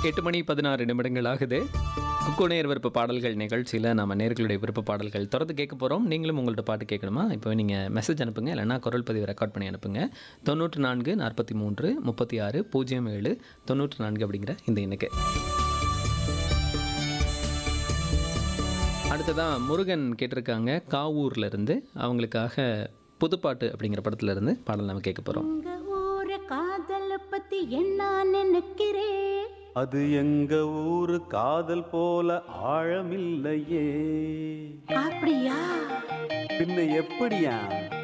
எட்டு மணி பதினாறு நிமிடங்கள் ஆகுது குக்குநேர் விருப்ப பாடல்கள் நிகழ்ச்சியில் நம்ம நேர்களுடைய விருப்ப பாடல்கள் தொடர்ந்து கேட்க போகிறோம் நீங்களும் உங்கள்ட்ட பாட்டு கேட்கணுமா இப்போ நீங்கள் மெசேஜ் அனுப்புங்க இல்லைன்னா குரல் பதிவு ரெக்கார்ட் பண்ணி அனுப்புங்க தொண்ணூற்று நான்கு நாற்பத்தி மூன்று முப்பத்தி ஆறு பூஜ்ஜியம் ஏழு தொண்ணூற்று நான்கு அப்படிங்கிற இந்த எண்ணுக்கு அடுத்ததான் முருகன் கேட்டிருக்காங்க காவூர்ல இருந்து அவங்களுக்காக புதுப்பாட்டு அப்படிங்கிற படத்துல இருந்து பாடல் நம்ம கேட்க போகிறோம் உங்க ஊர காதல பத்தி என்ன நினைக்கிறேன் அது எங்க ஊரு காதல் போல ஆழமில்லையே அப்படியா பின்ன எப்படியா